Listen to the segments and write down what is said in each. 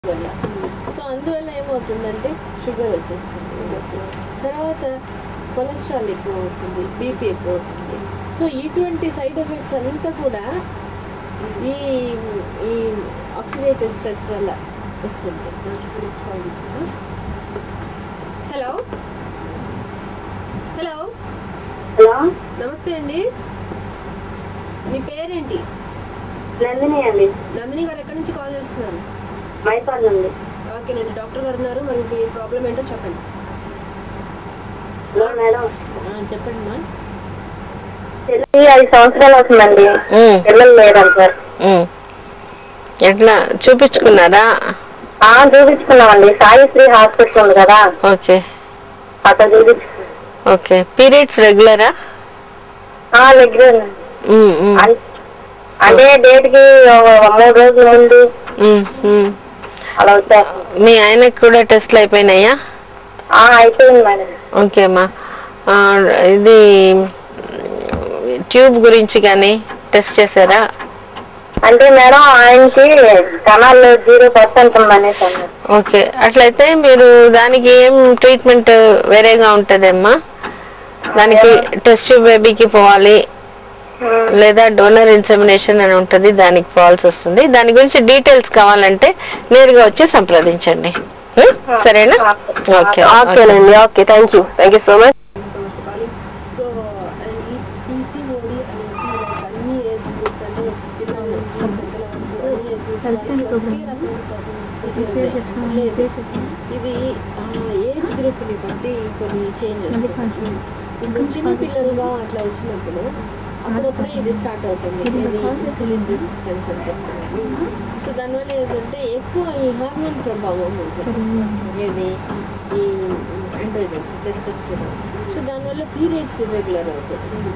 వల్ల సో అందువల్ల ఏమవుతుందంటే షుగర్ వచ్చేస్తుంది తర్వాత కొలెస్ట్రాల్ ఎక్కువ అవుతుంది బీపీ ఎక్కువ అవుతుంది సో ఇటువంటి సైడ్ ఎఫెక్ట్స్ అంతా కూడా ఈ ఈ ఆక్సిడేటివ్ స్ట్రెస్ వల్ల వస్తుంది హలో హలో హలో నమస్తే అండి మీ పేరేంటి నందిని అండి నందిని గారు ఎక్కడి నుంచి కాల్ చేస్తున్నారు మైపాడ్ నుండి ఓకేనండి డాక్టర్ గారు ఉన్నారు మరి మీ ప్రాబ్లం ఏంటో చెప్పండి హలో మేడం ఆ, చెప్పండి మా చెల్లి ఐదు సంవత్సరాలు అవుతుందండి ఉమ్, పిల్లలు లేదండి సార్ ఉమ్. ఎట్లా చూపించుకున్నారా ఆ చూపించుకున్నామండి సాయిశ్రీ హాస్పిటల్ ఉంది కదా ఓకే అక్కడ చూపించుకున్నాం ఓకే పీరియడ్స్ రెగ్యులరా ఆ దగ్గర అంటే డేట్ కి ఒక మూడు రోజుల ముందు అలా వచ్చారు మీ ఆయనకు కూడా టెస్ట్లు అయిపోయినాయా ఆ అయిపోయింది మేడం ఓకే అమ్మా ఆ, ఇది ట్యూబ్ గురించి కానీ టెస్ట్ చేశారా అంటే మేడం ఆయనకి కణాలు జీరో పర్సెంట్ ఉందనేసి అన్నారు ఓకే అట్లయితే మీరు దానికి ఏం ట్రీట్మెంట్ వేరేగా ఉంటుందమ్మా దానికి టెస్ట్ బేబీకి పోవాలి లేదా డోనర్ ఇన్సెమినేషన్ అని ఉంటుంది దానికి పోవాల్సి వస్తుంది దాని గురించి డీటెయిల్స్ కావాలంటే నేరుగా వచ్చి సంప్రదించండి ఉం? సరేనా ఓకే ఓకేనండి okay thank you thank you so much so ఈ పీసీఓడి అనేది like అన్ని ఏజ్ గ్రూప్స్ అంటే పిల్లల నుంచి పెద్దల వరకు అన్ని ఏజ్ గ్రూప్స్ ఒకే రకమైన problem లేదు. ఇది ఏజ్ గ్రూప్ ని బట్టి కొన్ని చేంజెస్ ఇప్పుడు చిన్న పిల్లలుగా అట్లా వచ్చినప్పుడు అప్పుడప్పుడే ఇది స్టార్ట్ అవుతుంది ఇది ఇన్సులిన్ రెసిస్టెన్స్ అని చెప్తున్నాను సో దానివల్ల ఏంటంటే ఎక్కువ ఈ హార్మోన్ ప్రభావం ఉంటుంది ఇది ఈ ఆండ్రోజన్స్ టెస్టోస్టెరాన్ సో దానివల్ల పీరియడ్స్ ఇర్రెగ్యులర్ అవుతుంది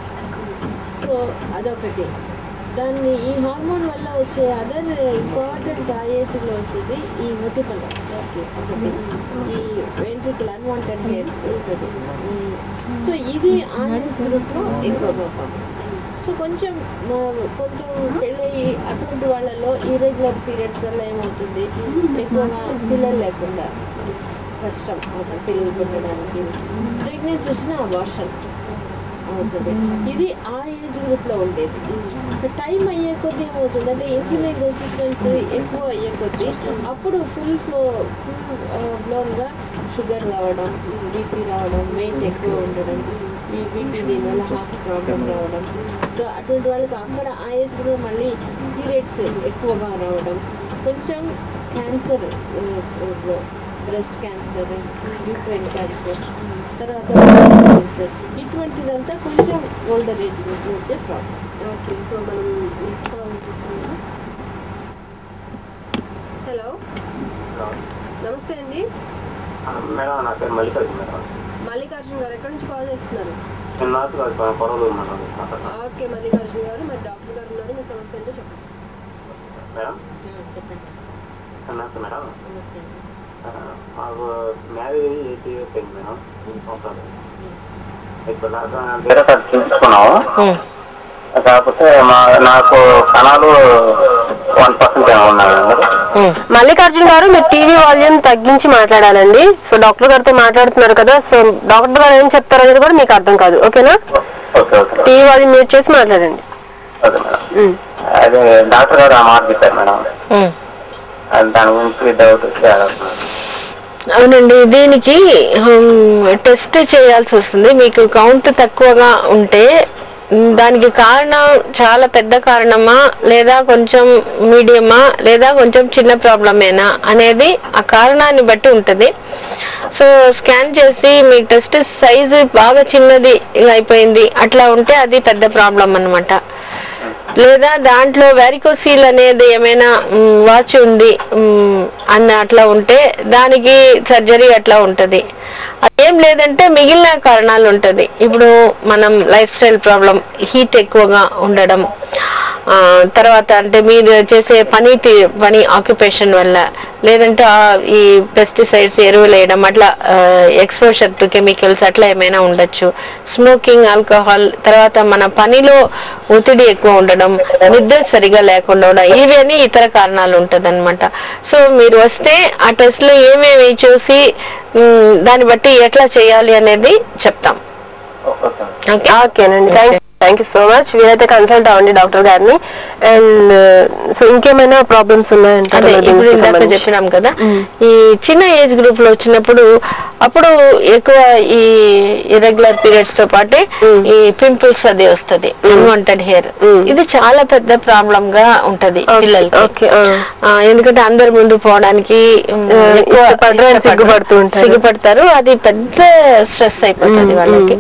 సో అదొకటి దాన్ని ఈ హార్మోన్ వల్ల వచ్చే అదర్ ఇంపార్టెంట్ ఆ ఏజ్లో వచ్చేది ఈ మొటిమల ఒకటి ఈ వెంట్రికల్ అన్వాంటెడ్ హెయిర్స్ ఉంటుంది సో ఇది ఆ ఏజ్ గ్రూప్లో ఎక్కువగా ఉంటుంది సో కొంచెం ఆ, కొంచెం పెళ్ళయి అటువంటి వాళ్ళలో ఇర్రెగ్యులర్ పీరియడ్స్ వల్ల ఏమవుతుంది ఎక్కువగా పిల్లలు లేకుండా కష్టం అవుతుంది పిల్లలు పుట్టడానికి ప్రెగ్నెన్సీ వచ్చిన అబార్షన్ అవుతుంది ఇది ఆ ఏజ్ గ్రూప్ లో ఉండేది టైం అయ్యే కొద్దీ ఏమవుతుంది అంటే ఇన్సులిన్ రెసిస్టెన్స్ ఎక్కువ అయ్యే కొద్దీ అప్పుడు ఫుల్ ఫ్లో ఫుల్ బ్లోన్ గా షుగర్ రావడం బీపీ రావడం వెయిట్ ఎక్కువ ఉండడం ఈ బీపీ దీనివల్ల హార్ట్ ప్రాబ్లం రావడం సో అటువంటి వాళ్ళకి అక్కడ ఆ ఏజ్ గ్రూప్ మళ్ళీ పీరియడ్స్ ఎక్కువగా రావడం కొంచెం cancer breast cancer uterine cancer తర్వాత క్యాన్సర్ ఇటువంటిదంతా కొంచెం ఓల్డర్ ఏజ్ గ్రూప్ వచ్చే ప్రాబ్లం ఓకే సో మనం నెక్స్ట్ కాల్ తీసుకుందాం హలో నమస్తే అండి మేడం నా పేరు మల్లికార్జున మేడం మల్లికార్జున గారు ఎక్కడి నుంచి కాల్ చేస్తున్నారు నేను నాతో కాదు పొరలు మేడం మాట్లాడతాను. ఓకే మల్లికార్జున గారు మరి డాక్టర్ గారు ఉన్నారు మీ సమస్య ఏంటో చెప్పండి మేడం చెప్పండి నమస్తే మేడం నమస్తే అండి ఆ, మాకు మ్యారేజ్ ఎయిట్ ఇయర్స్ అయింది మేడం ఎనిమిది సంవత్సరాలు ఇప్పుడు దాకా వేరే కాడ చూసుకున్నాము ఉం. కాకపోతే మా నాకు కణాలు వన్ పర్సెంట్ ఏమో ఉన్నాయి మేడం ఉం. మల్లికార్జున గారు మీరు టీవీ వాల్యూమ్ తగ్గించి మాట్లాడాలండి సో డాక్టర్ గారితో మాట్లాడుతున్నారు కదా సో డాక్టర్ గారు ఏం చెప్తారు అనేది కూడా మీకు అర్థం కాదు ఓకేనా okay okay madam. TV volume mute చేసి మాట్లాడండి ఓకే మేడం అదే డాక్టర్ గారు ఆ మాట చెప్పారు మేడం ఉం. అది దాని గురించి డౌట్ వచ్చి అడుగుతున్నాను. అవునండి దీనికి హమ్, టెస్ట్ చేయాల్సి వస్తుంది మీకు కౌంట్ తక్కువగా ఉంటే ఉమ్, దానికి కారణం చాలా పెద్ద కారణమా లేదా కొంచెం మీడియమా లేదా కొంచెం చిన్న ప్రాబ్లమేనా అనేది ఆ కారణాన్ని బట్టి ఉంటుంది సో స్కాన్ చేసి మీ టెస్ట్ సైజు బాగా చిన్నది అయిపోయింది అట్లా ఉంటే అది పెద్ద ప్రాబ్లం అన్నమాట లేదా దాంట్లో వ్యారికోసీల్ అనేది ఏమైనా మ్, వాచి ఉంది మ్, అన్న అట్లా ఉంటే దానికి సర్జరీ అట్లా ఉంటది అదేం లేదంటే మిగిలిన కారణాలు ఉంటది ఇప్పుడు మనం లైఫ్ స్టైల్ ప్రాబ్లం హీట్ ఎక్కువగా ఉండడం ఆ, తర్వాత అంటే మీరు చేసే పని తి- పని ఆక్యుపేషన్ వల్ల లేదంటే ఆ ఈ పెస్టిసైడ్స్ ఎరువులు వేయడం అట్లా ఎక్స్పోజర్ టు కెమికల్స్ అట్లా ఏమైనా ఉండొచ్చు స్మోకింగ్ ఆల్కహాల్ తర్వాత మన పనిలో ఒత్తిడి ఎక్కువ ఉండడం నిద్ర సరిగా లేకుండా ఉండడం ఇవన్నీ ఇతర కారణాలు ఉంటదన్నమాట సో మీరు వస్తే ఆ టెస్ట్ లో ఏమేమి చూసి ఉమ్, దాన్ని బట్టి ఎట్లా చేయాలి అనేది చెప్తాం ఓకే ఓకే ఓకేనండి thank thank you so much వీలైతే కన్సల్ట్ అవ్వండి డాక్టర్ గారిని అండ్ సో ఇంకేమైనా ప్రాబ్లమ్స్ ఉన్నాయంటే అదే ఇప్పుడు ఇందాక చెప్పినాం కదా ఈ చిన్న ఏజ్ గ్రూప్ లో వచ్చినప్పుడు అప్పుడు ఎక్కువ ఈ ఇరెగ్యులర్ పీరియడ్స్ తో పాటే ఈ పింపుల్స్ అది వస్తది అన్వాంటెడ్ హెయిర్ ఇది చాలా పెద్ద ప్రాబ్లం గా ఉంటది పిల్లలకి ఓకే ఆ, ఎందుకంటే అందరి ముందు పోవడానికి ఉమ్, ఆ, ఎక్కువ ఇష్టపడరు, ఇష్టపడరు. సిగ్గుపడుతూ ఉంటారు. సిగ్గుపడతారు అది పెద్ద స్ట్రెస్ అయిపోతుంది వాళ్ళకి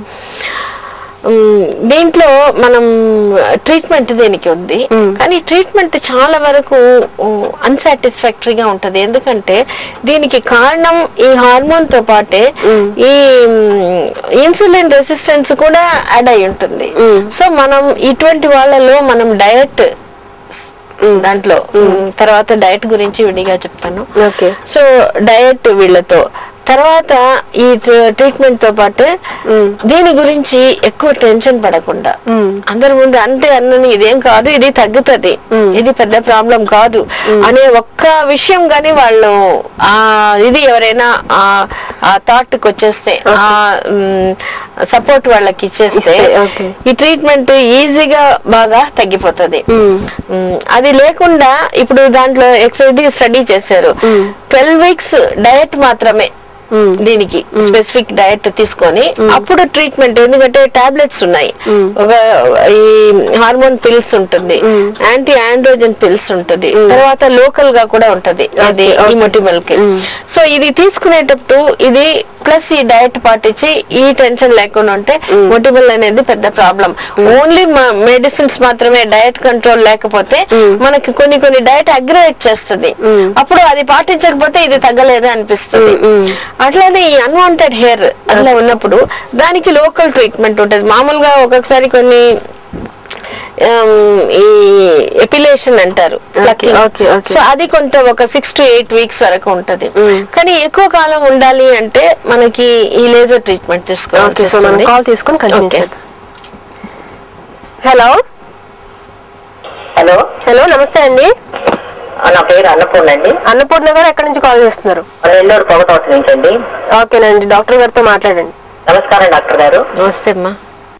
ఉమ్, దీంట్లో మనం ట్రీట్మెంట్ దీనికి ఉంది కానీ ట్రీట్మెంట్ చాలా వరకు అన్సాటిస్ఫాక్టరీగా ఉంటది ఎందుకంటే దీనికి కారణం ఈ హార్మోన్ తో పాటే ఈ ఇన్సులిన్ రెసిస్టెన్స్ కూడా యాడ్ అయి ఉంటుంది సో మనం ఇటువంటి వాళ్ళలో మనం డయట్ దాంట్లో ఉమ్, తర్వాత డయట్ గురించి విడిగా చెప్తాను ఓకే సో డయట్ వీళ్ళతో తర్వాత ఈ ట్రీట్మెంట్ తో పాటు దీని గురించి ఎక్కువ టెన్షన్ పడకుండా అందరి ముందు అంటే అన్నని ఇదేం కాదు ఇది తగ్గుతది ఇది పెద్ద ప్రాబ్లం కాదు అనే ఒక్క విషయం గాని వాళ్ళు ఆ ఇది ఎవరైనా ఆ ఆ థాట్ కి వచ్చేస్తే ఆ సపోర్ట్ వాళ్ళకి ఇచ్చేస్తే ఇస్తే, okay. ఈ ట్రీట్మెంట్ ఈజీగా బాగా తగ్గిపోతుంది మ్మ్. అది లేకుండా ఇప్పుడు దాంట్లో ఎక్సైజ్ స్టడీ చేశారు ట్వెల్వ్ వీక్స్ డయట్ మాత్రమే దీనికి స్పెసిఫిక్ డయట్ తీసుకొని అప్పుడు ట్రీట్మెంట్ ఎందుకంటే టాబ్లెట్స్ ఉన్నాయి ఒక ఈ హార్మోన్ పిల్స్ ఉంటుంది యాంటీ ఆండ్రోజన్ పిల్స్ ఉంటుంది తర్వాత లోకల్ గా కూడా ఉంటది అది ఈ మొటిమల్ కి సో ఇది తీసుకునేటప్పుడు ఇది ప్లస్ ఈ డయట్ పాటించి ఈ టెన్షన్ లేకుండా ఉంటే మొటిమల్ అనేది పెద్ద ప్రాబ్లం ఓన్లీ మెడిసిన్స్ మాత్రమే డయట్ కంట్రోల్ లేకపోతే మనకి కొన్ని కొన్ని డయట్ అగ్రవేట్ చేస్తుంది అప్పుడు అది పాటించకపోతే ఇది తగ్గలేదు అనిపిస్తుంది అట్లానే ఈ అన్వాంటెడ్ హెయిర్ అట్లా ఉన్నప్పుడు దానికి లోకల్ ట్రీట్మెంట్ ఉంటుంది మామూలుగా ఒక్కొక్కసారి కొన్ని ఆమ్, ఈ ఎపిలేషన్ అంటారు plucking. okay, okay. సో అది కొంత ఒక సిక్స్ టు ఎయిట్ వీక్స్ వరకు ఉంటది కానీ ఎక్కువ కాలం ఉండాలి అంటే మనకి ఈ లేజర్ ట్రీట్మెంట్ తీసుకోవాల్సి ఓకే సో మనం వస్తుంది కాల్ తీసుకొని కంటిన్యూ Okay. చేద్దాం హలో హలో హలో నమస్తే అండి నా పేరు అన్నపూర్ణ అండి అన్నపూర్ణ గారు ఎక్కడి నుంచి కాల్ చేస్తున్నారు నెల్లూరు పొగటోట నుంచి అండి ఓకేనండి డాక్టర్ గారితో మాట్లాడండి నమస్కారం డాక్టర్ గారు నమస్తే అమ్మా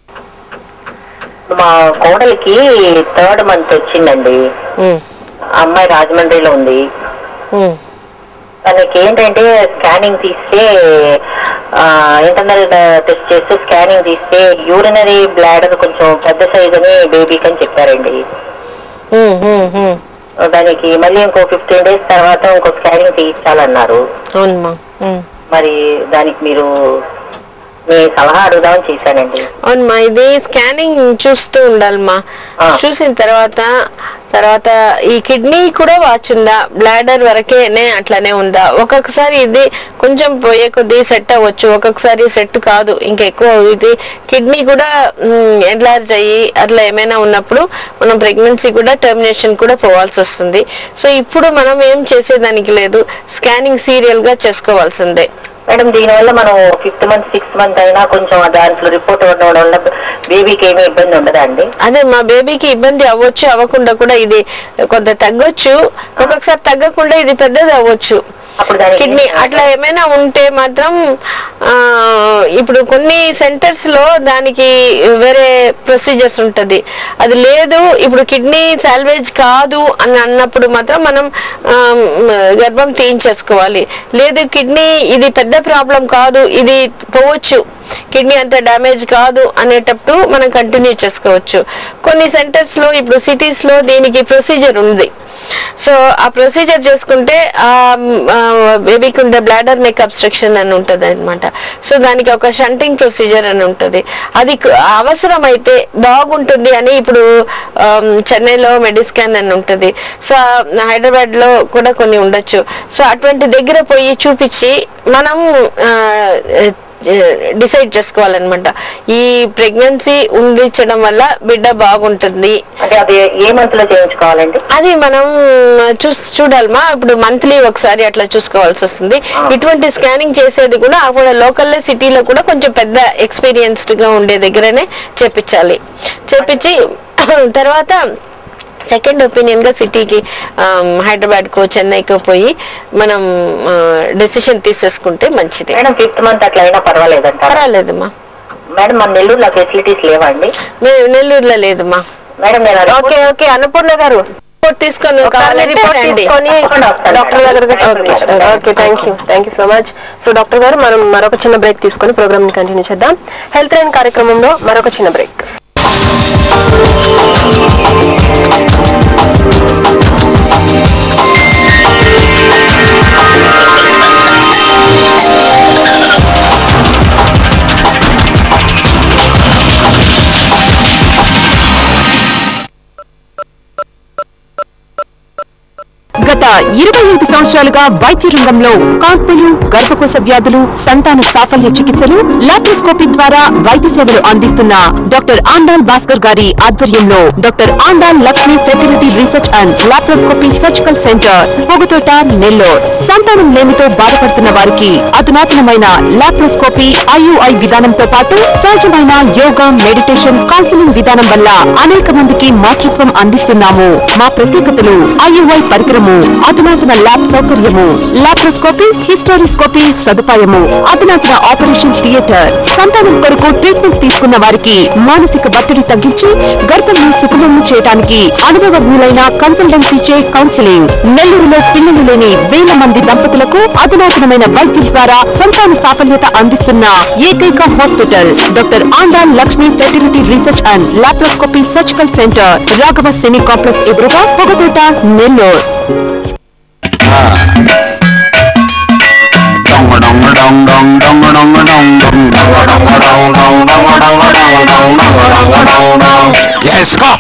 మా కోడలికి థర్డ్ మంత్ వచ్చిందండి ఉమ్, ఆ అమ్మాయి రాజమండ్రిలో ఉంది ఉమ్, తనకి ఏంటంటే స్కానింగ్ తీస్తే ఇంటర్నల్ టెస్ట్ చేస్తే స్కానింగ్ తీస్తే యూరినరీ బ్లాడర్ కొంచెం పెద్ద సైజ్ అని బేబీకి అని చెప్పారండి ఉమ్, ఉమ్, ఉమ్. దానికి మళ్ళీ ఇంకో ఫిఫ్టీన్ డేస్ తర్వాత ఇంకో స్కానింగ్ తీయించాలన్నారు అవునమ్మా ఉమ్. మరి దానికి మీరు మీ సలహా అడుగుదామని చేశానండి అవునమ్మా ఇది స్కానింగ్ చూస్తూ ఉండాలమ్మా ఆ. చూసిన తర్వాత తర్వాత ఈ కిడ్నీ కూడా వాచుందా బ్లాడర్ వరకేనే అట్లానే ఉందా ఒక్కొక్కసారి ఇది కొంచెం పోయే కొద్దీ సెట్ అవ్వచ్చు ఒక్కొక్కసారి సెట్ కాదు ఇంకా ఎక్కువ ఇది కిడ్నీ కూడా ఎన్లార్జ్ అయ్యి అట్లా ఏమైనా ఉన్నప్పుడు మనం ప్రెగ్నెన్సీ కూడా టర్మినేషన్ కూడా పోవాల్సి వస్తుంది సో ఇప్పుడు మనం ఏం చేసేదానికి లేదు స్కానింగ్ సీరియల్ గా చేసుకోవాల్సిందే మేడం దీనివల్ల మనం ఫిఫ్త్ మంత్ సిక్స్త్ మంత్ అయినా కొంచెం దాంట్లో రిపోర్ట్ ఉండడం వల్ల బేబీకి ఏమీ ఇబ్బంది ఉండదా అండి అదే మా బేబీకి ఇబ్బంది అవ్వచ్చు అవ్వకుండా కూడా ఇది కొంత తగ్గొచ్చు ఒక్కొక్కసారి తగ్గకుండా ఇది పెద్దది అవ్వచ్చు అప్పుడు దానికి కిడ్నీ అట్లా ఏమైనా ఉంటే మాత్రం ఆ ఇప్పుడు కొన్ని సెంటర్స్ లో దానికి వేరే ప్రొసీజర్స్ ఉంటది అది లేదు ఇప్పుడు కిడ్నీ సాల్వేజ్ కాదు అని అన్నప్పుడు మాత్రం మనం ఆ, గర్భం తీయించేసుకోవాలి లేదు కిడ్నీ ఇది పెద్ద ప్రాబ్లం కాదు ఇది పోవచ్చు కిడ్నీ అంత డ్యామేజ్ కాదు అనేటప్పుడు మనం కంటిన్యూ చేసుకోవచ్చు కొన్ని సెంటర్స్ లో ఇప్పుడు సిటీస్ లో దీనికి ప్రొసీజర్ ఉంది సో ఆ ప్రొసీజర్ చేసుకుంటే ఆ బేబీకి ఉండే బ్లాడర్ నెక్ అబ్స్ట్రక్షన్ అని ఉంటది అనమాట సో దానికి ఒక షంటింగ్ ప్రొసీజర్ అని ఉంటది అది కు- అవసరమైతే బాగుంటుంది అని ఇప్పుడు ఆమ్, చెన్నైలో మెడిస్కాన్ అని ఉంటది సో హైదరాబాద్ లో కూడా కొన్ని ఉండొచ్చు సో అటువంటి దగ్గర పోయి చూపించి మనం ఆ, డిసైడ్ చేసుకోవాలన్నమాట ఈ ప్రెగ్నెన్సీ ఉండించడం వల్ల బిడ్డ బాగుంటుంది అంటే అది ఏ మంత్ లో చేయించుకోవాలండి అది మనం చూస్ చూడాలమా ఇప్పుడు మంత్లీ ఒకసారి అట్లా చూసుకోవాల్సి వస్తుంది ఇటువంటి స్కానింగ్ చేసేది కూడా అక్కడ లోకల్ సిటీలో కూడా కొంచెం పెద్ద ఎక్స్పీరియన్స్డ్ గా ఉండే దగ్గరనే చేపించాలి చేపించి తర్వాత సెకండ్ ఒపీనియన్ గా సిటీకి హైదరాబాద్ కో చెన్నైకో పోయి మనం డెసిషన్ తీసేసుకుంటే మంచిది మేడం ఫిఫ్త్ మంత్ అట్లా అయినా పర్వాలేదంట పర్వాలేదమ్మా మేడం మన నెల్లూరులో ఫెసిలిటీస్ లేవండి మే- నెల్లూరులో లేదమ్మా మేడం నేను అది ఓకే ఓకే అన్నపూర్ణ గారు రిపోర్ట్ తీసుకొని కావాలంటే రిపోర్ట్ రండి తీసుకొని డాక్టర్ దగ్గరకు okay okay thank you thank you so much so doctor గారు మనం మరొక చిన్న బ్రేక్ తీసుకొని ప్రోగ్రామ్ ని కంటిన్యూ చేద్దాం హెల్త్ లైన్ కార్యక్రమంలో మరొక చిన్న బ్రేక్ గత ఇరవై ఐదు సంవత్సరాలుగా వైద్య రంగంలో కాన్పులు గర్భకోశ వ్యాధులు సంతాన సాఫల్య చికిత్సలు లాప్రోస్కోపీ ద్వారా వైద్య సేవలు అందిస్తున్న డాక్టర్ ఆండాల్ భాస్కర్ గారి ఆధ్వర్యంలో doctor Andal Lakshmi fertility research and laparoscopy surgical centre Pogathota Nellore సంతానం లేమితో బాధపడుతున్న వారికి అధునాతనమైన లాప్రోస్కోపీ ఐయుఐ విధానంతో పాటు సహజమైన యోగా మెడిటేషన్ కౌన్సిలింగ్ విధానం వల్ల అనేక మందికి మాతృత్వం అందిస్తున్నాము మా ప్రత్యేకతలు ఐయుఐ పరికరము అధునాతన ల్యాబ్ సౌకర్యము లాప్రోస్కోపీ హిస్టోరిస్కోపీ సదుపాయము అధునాతన ఆపరేషన్ థియేటర్ సంతానం కొరకు ట్రీట్మెంట్ తీసుకున్న వారికి మానసిక ఒత్తిడి తగ్గించి గర్భంను సుఖమం చేయడానికి అనుభవజ్ఞులైన కన్సల్టెన్సీ కౌన్సిలింగ్ నెల్లూరులో పిల్లలు లేని వేల మంది దంపతులకు అధునాతనమైన వైద్యం ద్వారా సంతాన సాఫల్యత అందిస్తున్న ఏకైక hospital doctor Andal Lakshmi fertility research and laparoscopy surgical centre Raghava semi complex ఎదురుగా పొగతోట నెల్లూరు Yes, go!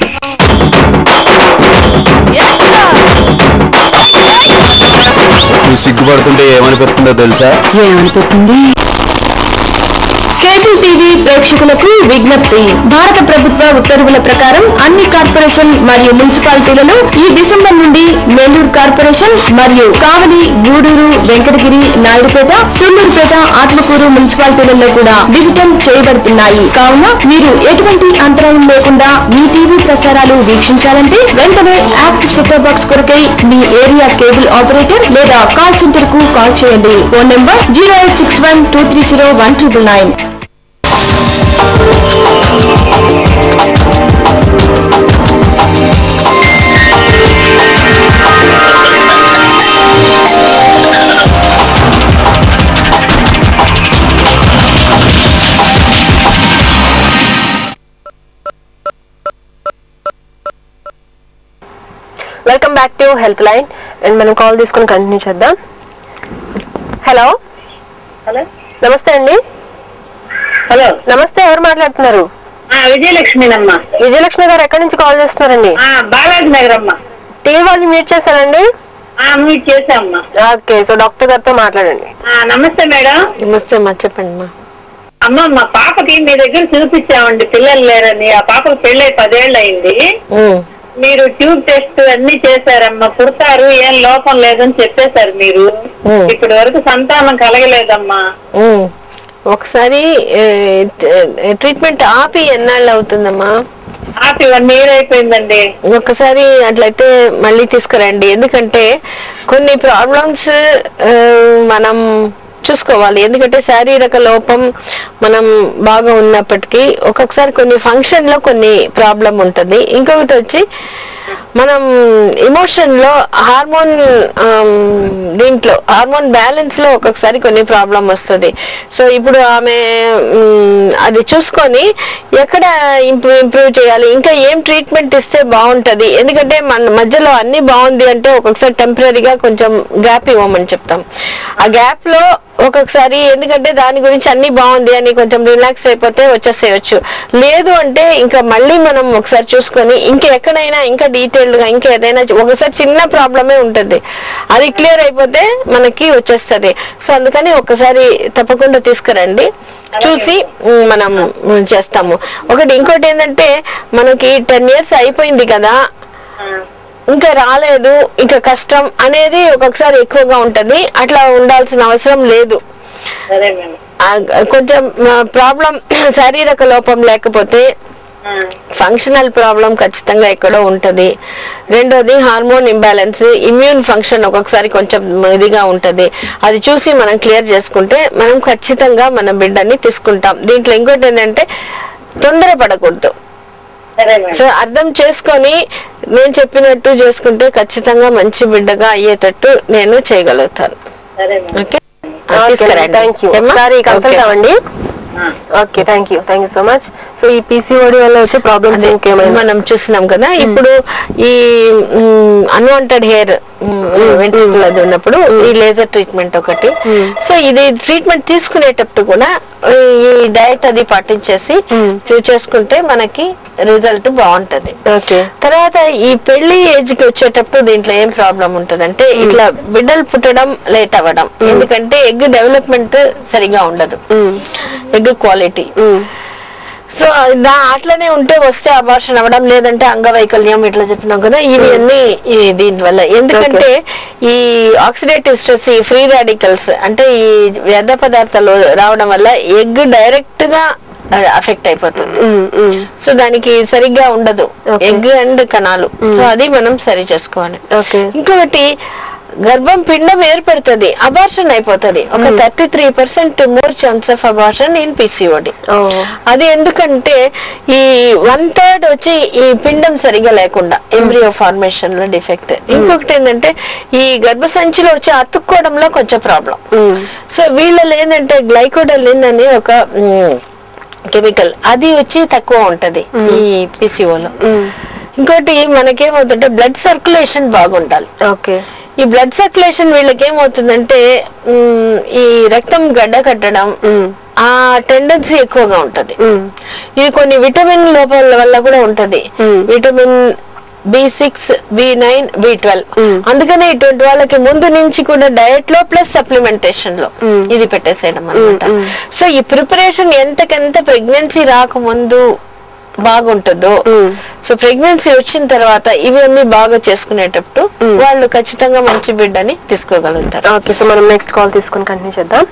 నువ్వు సిగ్గుపడుతుంటే ఏమనిపిస్తుందో తెలుసా ఏమనిపోతుంది కేబుల్ టీవీ ప్రేక్షకులకు విజ్ఞప్తి భారత ప్రభుత్వ ఉత్తర్వుల ప్రకారం అన్ని కార్పొరేషన్ మరియు మున్సిపాలిటీలలో ఈ డిసెంబర్ నుండి నెల్లూరు కార్పొరేషన్ మరియు కావలి గూడూరు వెంకటగిరి నాయుడుపేట సూళ్లూరుపేట ఆత్మకూరు మున్సిపాలిటీలలో కూడా డిజిటల్ చేయబడుతున్నాయి కావున మీరు ఎటువంటి అంతరాయం లేకుండా మీ టీవీ ప్రసారాలు వీక్షించాలంటే వెంటనే యాక్ట్ సెటప్ బాక్స్ కొరకై మీ ఏరియా కేబుల్ ఆపరేటర్ లేదా కాల్ సెంటర్ కు కాల్ చేయండి phone number zero eight six one two three zero one triple nine welcome back to health line and మనం కాల్ తీసుకొని కంటిన్యూ చేద్దాం హలో హలో నమస్తే అండి హలో నమస్తే ఎవరు మాట్లాడుతున్నారు విజయలక్ష్మినమ్మా విజయలక్ష్మి గారు ఎక్కడి నుంచి కాల్ చేస్తున్నారండి బాలాజీ నగర్ అమ్మా టీవీ వాళ్ళు మ్యూట్ చేశారండి మీరు చేసామ్మా ఓకే సో డాక్టర్ గారితో మాట్లాడండి నమస్తే మేడం నమస్తే అమ్మా చెప్పండి అమ్మా అమ్మ మా పాపకి మీ దగ్గర చూపించామండి పిల్లలు లేరని ఆ పాపకు పెళ్ళై పదేళ్ళు అయింది ఉమ్, మీరు ట్యూబ్ టెస్ట్ అన్ని చేశారమ్మా పుడతారు ఏం లోపం లేదని చెప్పేశారు మీరు ఉమ్. ఇప్పటి వరకు సంతానం కలగలేదమ్మా ఉమ్. ఒకసారి ఏ, ఏ, ట్రీట్మెంట్ ఆపి ఎన్నాళ్ళు అవుతుందమ్మా ఆపి వన్ ఇయర్ అయిపోయిందండి ఒకసారి అట్లయితే మళ్ళీ తీసుకురండి ఎందుకంటే కొన్ని ప్రాబ్లమ్స్ మనం చూసుకోవాలి ఎందుకంటే శారీరక లోపం మనం బాగా ఉన్నప్పటికీ ఒక్కొక్కసారి కొన్ని ఫంక్షన్ లో కొన్ని ప్రాబ్లం ఉంటుంది ఇంకొకటి వచ్చి మనం ఎమోషన్ లో హార్మోన్ దీంట్లో హార్మోన్ బ్యాలెన్స్ లో ఒక్కొక్కసారి కొన్ని ప్రాబ్లం వస్తుంది సో ఇప్పుడు ఆమె మ్, అది చూసుకొని ఎక్కడ ఇంప్రూవ్ ఇంప్రూవ్ చేయాలి ఇంకా ఏం ట్రీట్మెంట్ ఇస్తే బాగుంటది ఎందుకంటే మన మధ్యలో అన్ని బాగుంది అంటే ఒక్కొక్కసారి టెంపరీగా కొంచెం గ్యాప్ ఇవ్వమని చెప్తాం ఆ గ్యాప్ లో ఒక్కొక్కసారి ఎందుకంటే దాని గురించి అన్ని బాగుంది అని కొంచెం రిలాక్స్ అయిపోతే వచ్చేసేయచ్చు లేదు అంటే ఇంకా మళ్ళీ మనం ఒకసారి చూసుకొని ఇంకా ఎక్కడైనా ఇంకా డీటెయిల్ డీటెయిల్డ్ గా ఇంకా ఏదైనా చి- ఒకసారి చిన్న ప్రాబ్లమే ఉంటుంది అది క్లియర్ అయిపోతే మనకి వచ్చేస్తది సో అందుకని ఒకసారి తప్పకుండా తీసుకురండి చూసి ఉమ్, మనం ఉమ్, చేస్తాము ఒకటి ఇంకోటి ఏంటంటే మనకి టెన్ ఇయర్స్ అయిపోయింది కదా ఇంకా రాలేదు ఇంకా కష్టం అనేది ఒక్కొక్కసారి ఎక్కువగా ఉంటది అట్లా ఉండాల్సిన అవసరం లేదు సరే మేడం ఆ, కొంచెం ప్రాబ్లం శారీరక లోపం లేకపోతే ఫంక్షనల్ ప్రాబ్లం ఖచ్చితంగా ఎక్కడో ఉంటది రెండోది హార్మోన్ ఇంబ్యాలెన్స్ ఇమ్యూన్ ఫంక్షన్ ఒక్కొక్కసారి కొంచెం ఇదిగా ఉంటది అది చూసి మనం క్లియర్ చేసుకుంటే మనం ఖచ్చితంగా మన బిడ్డని తీసుకుంటాం దీంట్లో ఇంకోటి ఏంటంటే తొందరపడకూడదు సరే మేడం సో అర్థం చేసుకొని నేను చెప్పినట్టు చేసుకుంటే ఖచ్చితంగా మంచి బిడ్డగా అయ్యేటట్టు నేను చేయగలుగుతాను సరే మేడం ఓకే తీసుకురండి థ్యాంక్ యూ ఏమ్మా? ఒకసారి కన్సల్ట్ ఓకే. అవ్వండి okay thank you thank you so much so ఈ పీసీఓడి వల్ల వచ్చే ప్రాబ్లమ్స్ అదే ఇంకేమైనా మనం చూస్తున్నాం కదా ఇప్పుడు ఈ అన్వాంటెడ్ హెయిర్ వెంట్రుకలు అది ఉన్నప్పుడు ఈ లేజర్ ట్రీట్మెంట్ ఒకటి సో ఇది ట్రీట్మెంట్ తీసుకునేటప్పుడు కూడా ఈ డయట్ అది పాటించేసి చూ- చేసుకుంటే మనకి రిజల్ట్ బాగుంటది ఓకే తర్వాత ఈ పెళ్లి ఏజ్ కి వచ్చేటప్పుడు దీంట్లో ఏం ప్రాబ్లం ఉంటదంటే ఇట్లా బిడ్డలు పుట్టడం లేట్ అవ్వడం ఎందుకంటే ఎగ్ డెవలప్మెంట్ సరిగా ఉండదు ఎగ్ క్వాలిటీ సో దా అట్లనే ఉంటే వస్తే అబార్షన్ అవ్వడం లేదంటే అంగవైకల్యం ఇట్లా చెప్పినాం కదా ఇవి అన్ని ఈ దీనివల్ల ఎందుకంటే ఈ ఆక్సిడేటివ్ స్ట్రెస్ ఈ ఫ్రీ రాడికల్స్ అంటే ఈ వ్యర్థ పదార్థాలు రావడం వల్ల ఎగ్ డైరెక్ట్ గా అఫెక్ట్ అయిపోతుంది సో దానికి సరిగ్గా ఉండదు ఎగ్ అండ్ కణాలు సో అది మనం సరి చేసుకోవాలి ఓకే ఇంకొకటి గర్భం పిండం ఏర్పడుతుంది అబార్షన్ అయిపోతుంది ఒక thirty three percent more chance of abortion in PCOD అది ఎందుకంటే ఈ వన్ థర్డ్ వచ్చి ఈ పిండం సరిగా లేకుండా ఎంబ్రియో ఫార్మేషన్ లో డిఫెక్ట్ ఇంకొకటి ఏంటంటే ఈ గర్భసంచిలో వచ్చి అతుక్కోవడంలో కొంచెం ప్రాబ్లం సో వీళ్ళలో ఏంటంటే గ్లైకోడలిన్ అనే ఒక కెమికల్ అది వచ్చి తక్కువ ఉంటది ఈ పిసిఓలో ఇంకోటి మనకేమవుతుంటే బ్లడ్ సర్క్యులేషన్ బాగుండాలి ఓకే ఈ బ్లడ్ సర్క్యులేషన్ వీళ్ళకి ఏమవుతుందంటే మ్, ఈ రక్తం గడ్డ కట్టడం ఆ టెండెన్సీ ఎక్కువగా ఉంటది ఇది కొన్ని విటమిన్ లోపాల వల్ల కూడా ఉంటది vitamin B six B nine B twelve అందుకనే ఇటువంటి వాళ్ళకి ముందు నుంచి కూడా డయట్ లో ప్లస్ సప్లిమెంటేషన్ లో ఇది పెట్టేసేయడం అనమాట సో ఈ ప్రిపరేషన్ ఎంతకెంత ప్రెగ్నెన్సీ రాకముందు బాగుంటుందో సో ప్రెగ్నెన్సీ వచ్చిన తర్వాత ఇవన్నీ బాగా చేసుకునేటప్పుడు వాళ్ళు ఖచ్చితంగా మంచి బిడ్డని తీసుకోగలుగుతారు ఓకే సో మనం నెక్స్ట్ కాల్ తీసుకొని కంటిన్యూ చేద్దాం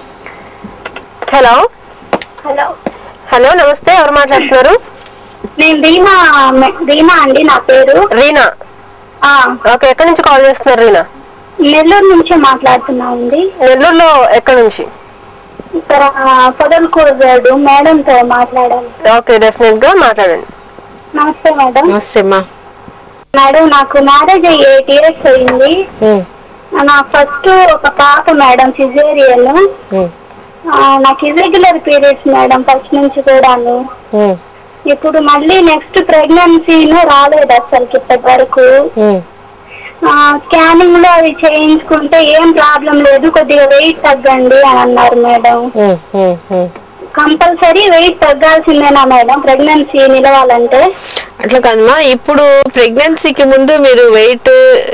హలో హలో హలో నమస్తే ఎవరు మాట్లాడుతున్నారు నేను రీనా మె- రీనా అండి నా పేరు రీనా ఆ, ఓకే ఎక్కడి నుంచి కాల్ చేస్తున్నారు రీనా నెల్లూరు నుంచే మాట్లాడుతున్నామండి నెల్లూరులో ఎక్కడి నుంచి ఇక్కడ పొదలకూరు రోడ్డు మేడంతో మాట్లాడాలి ఓకే డెఫినెట్ గా మాట్లాడండి నమస్తే మేడం నమస్తే అమ్మా మేడం నాకు మ్యారేజ్ అయ్యి ఎయిట్ ఇయర్స్ అయింది ఉమ్, నా ఫస్ట్ ఒక పాప మేడం సిజేరియన్ ఉమ్, నాకు ఇర్రెగ్యులర్ పీరియడ్స్ మేడం ఫస్ట్ నుంచి కూడాను ఉమ్, ఇప్పుడు మళ్ళీ నెక్స్ట్ ప్రెగ్నెన్సీను రాలేదు అసలుకి ఇప్పటి వరకు ఉమ్. స్కానింగ్ లో అవి చేయించుకుంటే ఏం ప్రాబ్లం లేదు కొద్దిగా వెయిట్ తగ్గండి అని అన్నారు మేడం ఉమ్, ఉమ్, ఉమ్. కంపల్సరీ వెయిట్ తగ్గాల్సిందేనా మేడం ప్రెగ్నెన్సీ నిలవాలంటే అట్లా కాదమ్మా ఇప్పుడు ప్రెగ్నెన్సీకి ముందు మీరు వెయిట్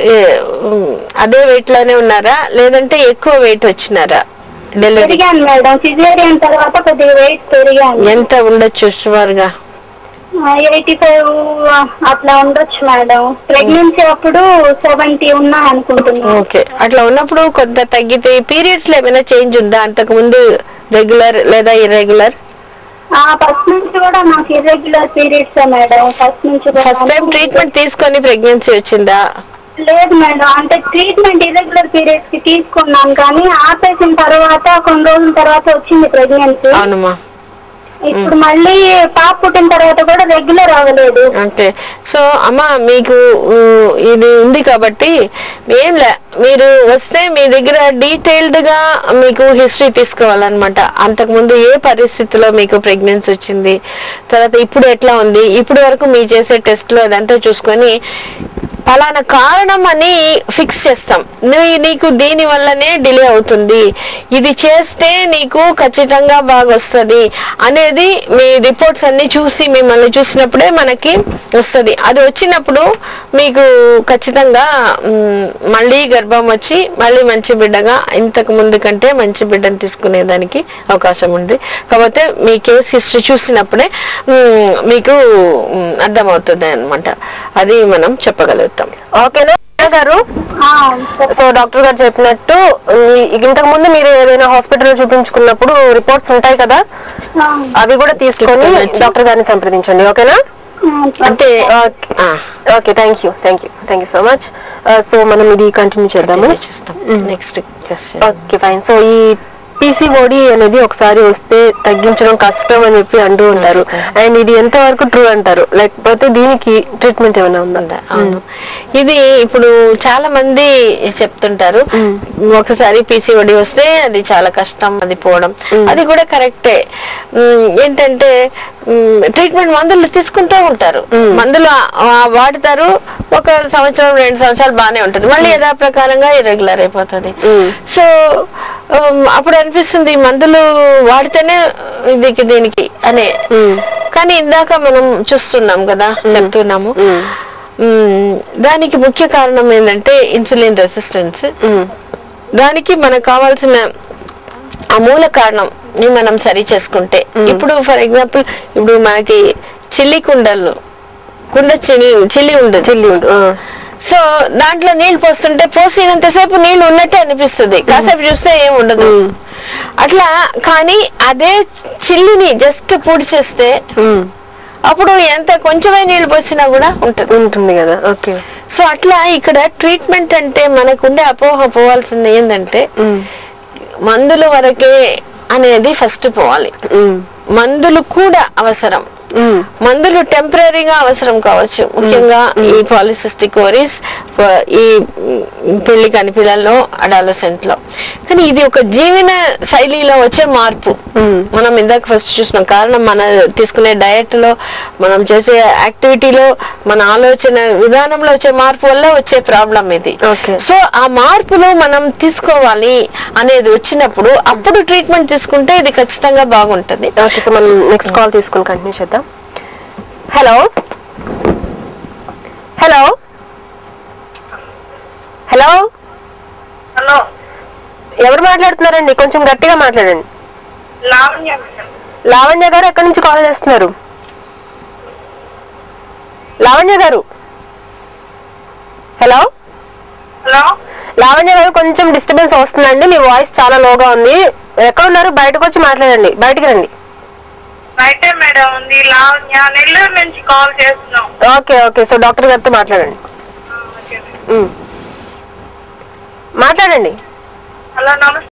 అదే వెయిట్ లోనే ఉన్నారా లేదంటే ఎక్కువ వెయిట్ వచ్చినారా డెలివరీ పెరిగాను మేడం సిజేరియన్ తర్వాత కొద్దిగా వెయిట్ పెరిగాను ఎంత ఉండొచ్చు సుమారుగా ఎయిటీ ఫైవ్ అట్లా ఉండొచ్చు మేడం ప్రెగ్నెన్సీ అప్పుడు సెవెంటీ ఉన్నా అనుకుంటున్నాను ఓకే అట్లా ఉన్నప్పుడు కొంత తగ్గితే పీరియడ్స్ లో ఏమైనా చేంజ్ ఉందా అంతకు ముందు రెగ్యులర్ లేదా ఇర్రెగ్యులర్ ఫస్ట్ నుంచి కూడా నాకు ఇర్రెగ్యులర్ పీరియడ్స్ మేడం ఫస్ట్ నుంచి కూడా. ఫస్ట్ టైం ట్రీట్మెంట్ తీసుకొని ప్రెగ్నెన్సీ వచ్చిందా లేదు మేడం అంటే ట్రీట్మెంట్ ఇర్రెగ్యులర్ పీరియడ్స్ కి తీసుకున్నాను కానీ ఆపేసిన తర్వాత కొన్ని రోజుల తర్వాత వచ్చింది ప్రెగ్నెన్సీ అవునమ్మా ఇప్పుడు మళ్ళీ పాప పుట్టిన తర్వాత కూడా రెగ్యులర్ అవ్వలేదు ఓకే సో అమ్మ మీకు ఊ, ఇది ఉంది కాబట్టి ఏం లే మీరు వస్తే మీ దగ్గర డీటెయిల్డ్ గా మీకు హిస్టరీ తీసుకోవాలన్నమాట అంతకు ముందు ఏ పరిస్థితిలో మీకు ప్రెగ్నెన్సీ వచ్చింది తర్వాత ఇప్పుడు ఎట్లా ఉంది ఇప్పుడు వరకు మీ చేసే టెస్ట్ లో అదంతా చూసుకొని పలానా కారణం అని ఫిక్స్ చేస్తాం నువ్వు నీకు దీని వల్లనే డిలే అవుతుంది ఇది చేస్తే నీకు ఖచ్చితంగా బాగా వస్తుంది అనేది మీ రిపోర్ట్స్ అన్ని చూసి మిమ్మల్ని చూసినప్పుడే మనకి వస్తుంది అది వచ్చినప్పుడు మీకు ఖచ్చితంగా మ్, మళ్ళీ గర్భం వచ్చి మళ్ళీ మంచి బిడ్డగా ఇంతకు ముందు కంటే మంచి బిడ్డను తీసుకునేదానికి అవకాశం ఉంది కాకపోతే మీ కేస్ హిస్టరీ చూసినప్పుడే మ్, మీకు మ్, అర్థమవుతుంది అనమాట అది మనం చెప్పగలుగుతాం ఓకేనా గారు ఆ, సో డాక్టర్ గారు చెప్పినట్టు ఈ- ఇంతకు ముందు మీరు ఏదైనా హాస్పిటల్ చూపించుకున్నప్పుడు రిపోర్ట్స్ ఉంటాయి కదా ఆ, అవి కూడా తీసుకొని డాక్టర్ గారిని సంప్రదించండి ఓకేనా అంటే ఓకే ఆ, okay thank you thank you thank you so much so మనం ఇది కంటిన్యూ చేద్దాము చేస్తాం next question okay fine so ఈ పీసీఓడి అనేది ఒకసారి వస్తే తగ్గించడం కష్టం అని చెప్పి అంటూ ఉంటారు అండ్ ఇది ఎంత వరకు ట్రూ అంటారు లేకపోతే దీనికి ట్రీట్మెంట్ ఏమైనా ఉందా ఉందా? అవును ఇది ఇప్పుడు చాలా మంది చెప్తుంటారు ఒకసారి పీసీఓడి వస్తే అది చాలా కష్టం అది పోవడం అది కూడా కరెక్టే ఉమ్, ఏంటంటే ట్రీట్మెంట్ మందులు తీసుకుంటూ ఉంటారు మందులు ఆ- ఆ వాడతారు ఒక సంవత్సరం రెండు సంవత్సరాలు బాగానే ఉంటుంది మళ్ళీ యథా ప్రకారంగా ఇరెగ్యులర్ అయిపోతుంది సో ఉమ్, అప్పుడు అనిపిస్తుంది ఈ మందులు వాడితేనే దీనికి దీనికి అనే కానీ ఇందాక మనం చూస్తున్నాం కదా చెప్తున్నాము మ్మ్. దానికి ముఖ్య కారణం ఏంటంటే ఇన్సులిన్ రెసిస్టెన్స్ దానికి మనకు కావాల్సిన ఆ మూల కారణం ని మనం సరి చేసుకుంటే ఇప్పుడు ఫర్ ఎగ్జాంపుల్ ఇప్పుడు మనకి చిల్లి కుండలు కుండ చిల్లి చిల్లి ఉండదు చిల్లి ఉండు ఆ. సో దాంట్లో నీళ్లు పోస్తుంటే పోసినంతసేపు నీళ్లు ఉన్నట్టే అనిపిస్తుంది కాసేపు చూస్తే ఏం ఉండదు అట్లా కానీ అదే చిల్లిని జస్ట్ పొడి చేస్తే ఉమ్. అప్పుడు ఎంత కొంచెమే నీళ్లు పోసినా కూడా ఉంటుంది ఉంటుంది కదా ఓకే సో అట్లా ఇక్కడ ట్రీట్మెంట్ అంటే మనకుండే అపోహ పోవాల్సింది ఏంటంటే మందుల వరకే అనేది ఫస్ట్ పోవాలి మందులు కూడా అవసరం మందులు టెంపరీగా అవసరం కావచ్చు ముఖ్యంగా ఈ పాలిసిస్టిక్ ఓరీస్ ఈ మ్, పెళ్లి కాని పిల్లల్లో అడాలసెంట్ లో కానీ ఇది ఒక జీవన శైలిలో వచ్చే మార్పు మనం ఇందాక ఫస్ట్ చూసినాం కారణం మన తీసుకునే డయట్ లో మనం చేసే యాక్టివిటీలో మన ఆలోచన విధానంలో వచ్చే మార్పు వల్ల వచ్చే ప్రాబ్లం ఇది Okay. సో ఆ మార్పులు మనం తీసుకోవాలి అనేది వచ్చినప్పుడు అప్పుడు ట్రీట్మెంట్ తీసుకుంటే ఇది ఖచ్చితంగా బాగుంటది ఓకే సో మనం నెక్స్ట్ కాల్ తీసుకుని కంటిన్యూ చేద్దాం హలో హలో హలో హలో ఎవరు మాట్లాడుతున్నారండి కొంచెం గట్టిగా మాట్లాడండి లావణ్య లావణ్య గారు ఎక్కడి నుంచి కాల్ చేస్తున్నారు లావణ్య గారు హలో హలో లావణ్య గారు కొంచెం డిస్టర్బెన్స్ వస్తుందండి మీ వాయిస్ చాలా లోగా ఉంది ఎక్కడ ఉన్నారు బయటకు వచ్చి మాట్లాడండి బయటికి రండి అయితే మేడం ఉంది లావణ్య నెల్లూరు నుంచి కాల్ చేస్తున్నాం ఓకే ఓకే సో డాక్టర్ గారితో మాట్లాడండి ఉమ్. మాట్లాడండి హలో నమస్తే